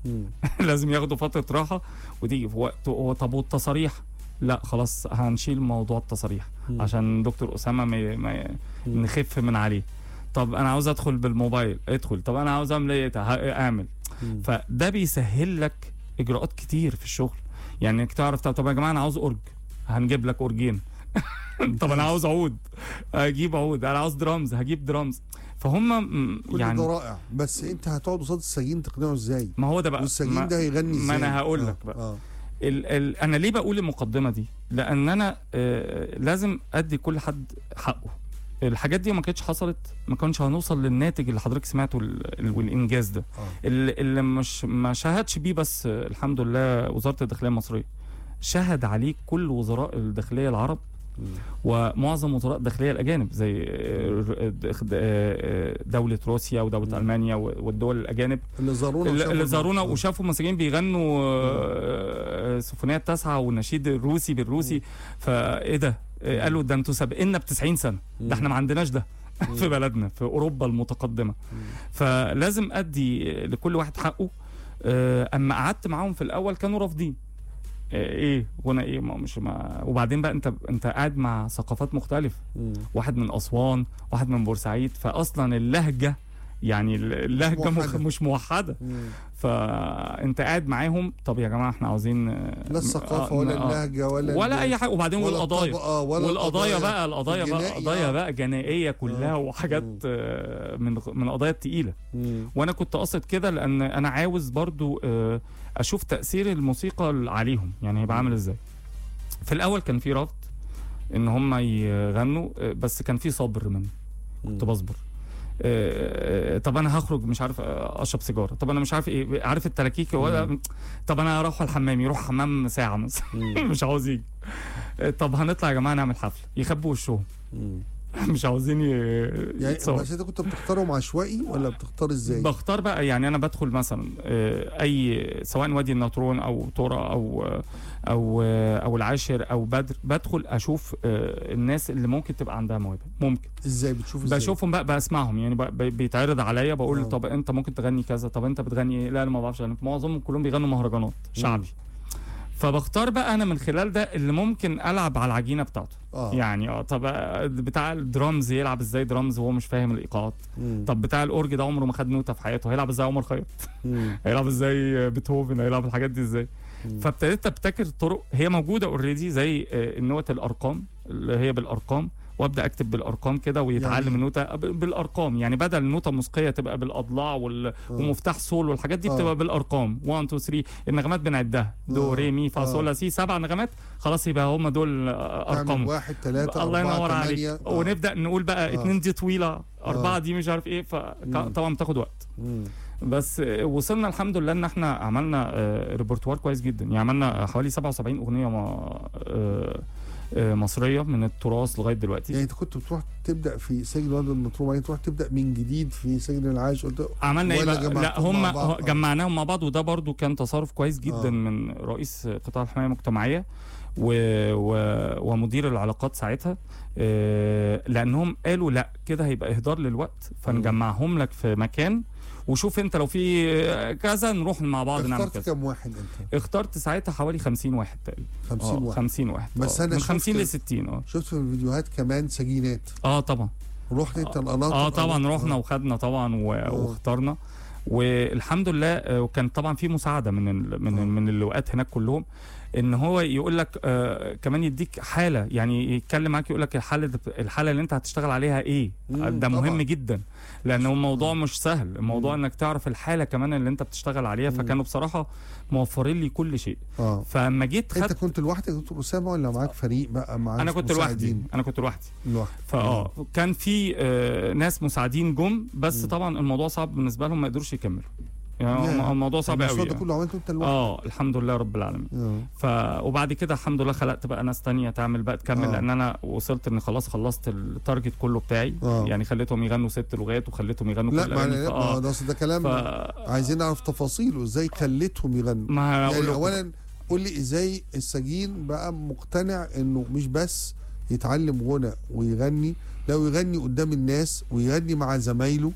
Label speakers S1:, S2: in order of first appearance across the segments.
S1: مم.
S2: لازم ياخدوا فتره راحه وتيجي في وقت هو طب والتصاريح لا خلاص هنشيل موضوع التصاريح
S1: مم.
S2: عشان دكتور اسامه ما ما
S1: مم.
S2: نخف من عليه طب انا عاوز ادخل بالموبايل ادخل طب انا عاوز اعمل ايه ه- اعمل
S1: مم.
S2: فده بيسهل لك اجراءات كتير في الشغل يعني انك تعرف طب, طب يا جماعه انا عاوز اورج هنجيب لك اورجين طب انا عاوز عود هجيب عود انا عاوز درامز هجيب درامز فهم م-
S1: كل
S2: يعني
S1: ده رائع بس انت هتقعد قصاد السجين تقنعه ازاي
S2: ما هو ده بقى
S1: والسجين
S2: ما,
S1: ده هيغني ازاي
S2: ما انا هقول
S1: آه،
S2: لك بقى
S1: اه
S2: ال ال انا ليه بقول المقدمه دي لان انا آه لازم ادي كل حد حقه الحاجات دي ما كانتش حصلت ما كانش هنوصل للناتج اللي حضرتك سمعته ال- ال- والانجاز ده
S1: اه
S2: اللي, اللي مش ما شهدش بيه بس آه، الحمد لله وزاره الداخليه المصريه شهد عليه كل وزراء الداخليه العرب
S1: مم.
S2: ومعظم وزراء الداخليه الاجانب زي آه، آه، دوله روسيا ودوله
S1: مم.
S2: المانيا والدول الاجانب
S1: اللي زارونا
S2: اللي
S1: وشافوا
S2: اللي زارونا
S1: الموضوع.
S2: وشافوا مساجين بيغنوا آه، سيمفونيه التاسعه والنشيد الروسي بالروسي فايه ده؟ آه، قالوا ده انتوا سابقنا ب 90 سنه
S1: مم.
S2: ده احنا ما عندناش ده
S1: مم.
S2: في بلدنا في اوروبا المتقدمه
S1: مم.
S2: فلازم ادي لكل واحد حقه آه، اما قعدت معاهم في الاول كانوا رافضين آه، ايه وانا ايه ما مش ما وبعدين بقى انت انت قاعد مع ثقافات مختلفه
S1: مم.
S2: واحد من اسوان واحد من بورسعيد فاصلا اللهجه يعني اللهجه مخ-
S1: موحدة.
S2: مش موحده
S1: مم.
S2: فانت قاعد معاهم طب يا جماعه احنا عاوزين
S1: لا الثقافه ولا اللهجه ولا
S2: ولا
S1: ال-
S2: اي حاجه وبعدين
S1: ولا
S2: والقضايا
S1: الطبقة ولا
S2: والقضايا بقى القضايا بقى
S1: الجنائي،
S2: قضايا
S1: آه.
S2: بقى جنائيه كلها
S1: آه.
S2: وحاجات
S1: مم.
S2: آه، من من القضايا التقيله
S1: مم.
S2: وانا كنت قاصد كده لان انا عاوز برضو آه، اشوف تاثير الموسيقى عليهم يعني هيبقى عامل ازاي في الاول كان في رفض ان هم يغنوا آه، بس كان في صبر مني كنت بصبر آه، آه، طب انا هخرج مش عارف آه، اشرب سيجاره طب انا مش عارف ايه عارف التراكيك ولا طب انا اروح الحمام يروح حمام ساعه مثلا
S1: مم.
S2: مش عاوز يجي آه، طب هنطلع يا جماعه نعمل حفله يخبوا وشهم
S1: مم.
S2: مش عاوزين ي-
S1: يعني
S2: يتصور.
S1: بس انت كنت بتختارهم عشوائي ولا بتختار ازاي؟
S2: بختار بقى يعني انا بدخل مثلا آه، اي سواء وادي النطرون او تورا او او او العاشر او بدر بدخل اشوف آه، الناس اللي ممكن تبقى عندها موهبه ممكن
S1: ازاي بتشوف ازاي؟
S2: بشوفهم بقى بسمعهم يعني ب- ب- بيتعرض عليا بقول
S1: آه.
S2: طب انت ممكن تغني كذا طب انت بتغني ايه لا انا ما بعرفش اغني معظمهم كلهم بيغنوا مهرجانات شعبي فبختار بقى انا من خلال ده اللي ممكن العب على العجينه بتاعته
S1: اه
S2: يعني اه طب آه، بتاع الدرامز يلعب ازاي درامز وهو مش فاهم الايقاعات
S1: مم.
S2: طب بتاع الاورج ده عمره ما خد نوته في حياته هيلعب ازاي عمر خيرت
S1: مم.
S2: هيلعب ازاي بيتهوفن هيلعب الحاجات دي ازاي
S1: مم.
S2: فابتديت ابتكر طرق هي موجوده اوريدي زي آه، النوت الارقام اللي هي بالارقام وابدا اكتب بالارقام كده ويتعلم
S1: يعني-
S2: النوته ب- بالارقام يعني بدل النوته الموسيقيه تبقى بالاضلاع وال... ومفتاح سول والحاجات دي
S1: آه.
S2: بتبقى بالارقام 1 2 3 النغمات بنعدها دو
S1: آه.
S2: ري مي فا
S1: آه.
S2: صول لا سي سبع نغمات خلاص يبقى هم دول آه،
S1: تعمل
S2: ارقامهم
S1: واحد ثلاثة
S2: الله
S1: أربعة
S2: ينور عليك
S1: ثمانية آه.
S2: ونبدا نقول بقى
S1: آه.
S2: اتنين دي طويله اربعه
S1: آه.
S2: دي مش عارف ايه
S1: مم.
S2: فطبعا بتاخد وقت
S1: مم.
S2: بس آه، وصلنا الحمد لله ان احنا عملنا آه، ريpertoire كويس جدا يعني عملنا حوالي 77 اغنيه ما- آه، آه، مصريه من التراث لغايه دلوقتي
S1: يعني انت كنت بتروح تبدا في سجن وادي النطرون بعدين تروح تبدا من جديد في سجن العاش قلت
S2: عملنا ايه
S1: ولا
S2: بقى لا
S1: جمعتهم
S2: هم
S1: مع بعض؟
S2: هو- جمعناهم مع بعض وده برضو كان تصرف كويس جدا
S1: آه.
S2: من رئيس قطاع الحمايه المجتمعيه و... و... ومدير العلاقات ساعتها آه، لانهم قالوا لا كده هيبقى اهدار للوقت فنجمعهم لك في مكان وشوف انت لو في آه، كذا نروح مع بعض نعمل
S1: اخترت
S2: كذا
S1: كم واحد انت؟
S2: اخترت ساعتها حوالي 50 واحد تقريبا
S1: 50
S2: آه،
S1: واحد
S2: 50 واحد
S1: بس
S2: آه،
S1: أنا
S2: من
S1: شفت-
S2: 50 ل 60 اه
S1: شفت في الفيديوهات كمان سجينات
S2: اه طبعا
S1: رحت انت القناطر
S2: اه طبعا
S1: آه.
S2: رحنا وخدنا طبعا و-
S1: آه.
S2: واخترنا والحمد لله آه، وكان طبعا في مساعده من ال من
S1: آه.
S2: من اللواءات هناك كلهم ان هو يقول لك آه كمان يديك حاله يعني يتكلم معاك يقول لك الحاله الحاله اللي انت هتشتغل عليها ايه
S1: مم،
S2: ده مهم
S1: طبعاً.
S2: جدا لان هو الموضوع مش سهل الموضوع
S1: مم.
S2: انك تعرف الحاله كمان اللي انت بتشتغل عليها
S1: مم.
S2: فكانوا بصراحه موفرين لي كل شيء
S1: اه
S2: فلما جيت
S1: انت
S2: خدت
S1: كنت لوحدك يا دكتور اسامه ولا معاك فريق بقى معاك
S2: انا كنت لوحدي
S1: مساعدين؟
S2: انا كنت لوحدي
S1: لوحدك
S2: فاه كان في آه، ناس مساعدين جم بس
S1: مم.
S2: طبعا الموضوع صعب بالنسبه لهم ما يقدروش يكملوا يعني
S1: ياه.
S2: الموضوع صعب
S1: المشروع
S2: قوي
S1: ده كله عملته انت لوحدك
S2: اه الحمد لله رب العالمين
S1: آه.
S2: ف وبعد كده الحمد لله خلقت بقى ناس تانية تعمل بقى تكمل
S1: آه.
S2: لان انا وصلت ان خلاص خلصت التارجت كله بتاعي
S1: آه.
S2: يعني خليتهم يغنوا ست لغات وخليتهم يغنوا
S1: لا
S2: كل
S1: ما
S2: الأغاني.
S1: لا ما
S2: فآه.
S1: ده أصل ده كلام
S2: ف
S1: عايزين نعرف تفاصيله ازاي خليتهم يغنوا
S2: ما هقول
S1: يعني
S2: لكم
S1: اولا قول لي ازاي السجين بقى مقتنع انه مش بس يتعلم غنى ويغني لا ويغني قدام الناس ويغني مع زمايله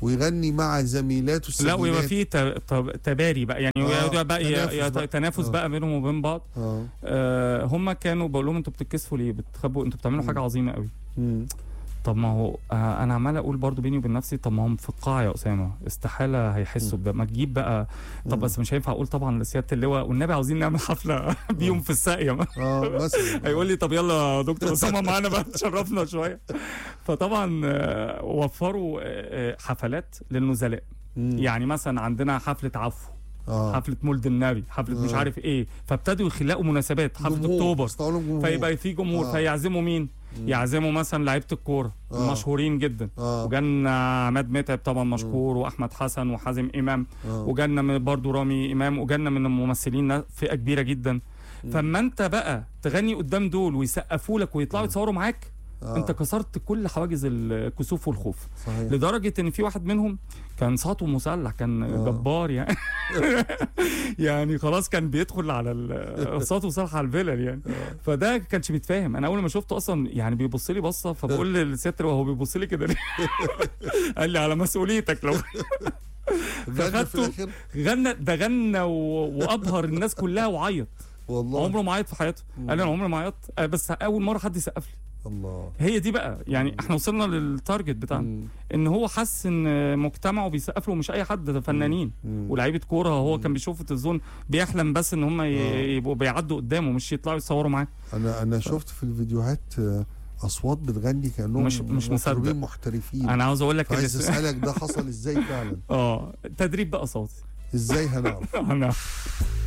S1: ويغني مع زميلاته
S2: لا ويبقى
S1: السجينات
S2: في ت- ت- تباري بقى يعني
S1: آه،
S2: يقعدوا بقى ي-
S1: تنافس
S2: ي-
S1: بقى.
S2: تنافس
S1: آه.
S2: بقى بينهم وبين بعض
S1: اه
S2: آه هم كانوا بقول لهم انتوا بتتكسفوا ليه بتخبوا انتوا بتعملوا
S1: مم.
S2: حاجه عظيمه قوي
S1: مم.
S2: طب ما هو آه انا عمال اقول برضو بيني وبين نفسي طب ما هم في القاعه يا اسامه استحاله هيحسوا بده ما تجيب بقى طب
S1: مم.
S2: بس مش هينفع اقول طبعا لسياده اللواء والنبي عاوزين نعمل حفله بيهم في الساقيه
S1: اه مثلا
S2: هيقول لي طب يلا يا دكتور اسامه معانا بقى تشرفنا شويه فطبعا آه، وفروا آه، آه، حفلات للنزلاء
S1: مم.
S2: يعني مثلا عندنا حفله عفو
S1: اه
S2: حفله مولد النبي حفله مش
S1: آه.
S2: عارف ايه فابتدوا يخلقوا مناسبات حفله
S1: جمهور.
S2: اكتوبر
S1: يصنعوا لهم جمهور
S2: فيبقى في جمهور
S1: آه.
S2: فيعزموا مين
S1: مم.
S2: يعزموا مثلا لعيبه الكوره
S1: آه.
S2: المشهورين جدا
S1: اه
S2: وجالنا عماد متعب طبعا مشهور واحمد حسن وحازم امام
S1: آه.
S2: وجالنا من برضه رامي امام وجالنا من الممثلين ناس- فئه كبيره جدا فاما انت بقى تغني قدام دول ويسقفوا لك ويطلعوا يتصوروا معاك
S1: آه.
S2: انت كسرت كل حواجز الكسوف والخوف
S1: صحيح
S2: لدرجه ان في واحد منهم كان ساطو مسلح كان
S1: آه.
S2: جبار يعني يعني خلاص كان بيدخل على ال- ساطو مسلح على الفيلل يعني
S1: آه.
S2: فده كانش بيتفاهم انا اول ما شفته اصلا يعني بيبص لي بصه فبقول للست وهو بيبص لي كده ليه قال لي على مسؤوليتك لو
S1: غنى في
S2: فخدته-
S1: الاخر
S2: غنى ده غنى و- وابهر الناس كلها وعيط
S1: والله
S2: عمره ما عيط في حياته قال لي انا عمري ما عيطت آه، بس اول مره حد يسقف لي
S1: الله
S2: هي دي بقى يعني احنا وصلنا للتارجت بتاعنا
S1: مم.
S2: ان هو حس ان مجتمعه بيسقف له مش اي حد ده فنانين
S1: مم.
S2: ولاعيبه كوره هو كان بيشوف في التلفزيون بيحلم بس ان هم ي-
S1: آه.
S2: يبقوا بيعدوا قدامه مش يطلعوا يتصوروا معاه
S1: انا انا شفت في الفيديوهات آه، اصوات بتغني كانهم
S2: مش- مش
S1: مطربين
S2: مصدق.
S1: محترفين
S2: انا عاوز اقول لك
S1: عايز
S2: اللي-
S1: اسالك ده حصل ازاي فعلا
S2: اه تدريب بقى صوتي
S1: ازاي هنعرف
S2: انا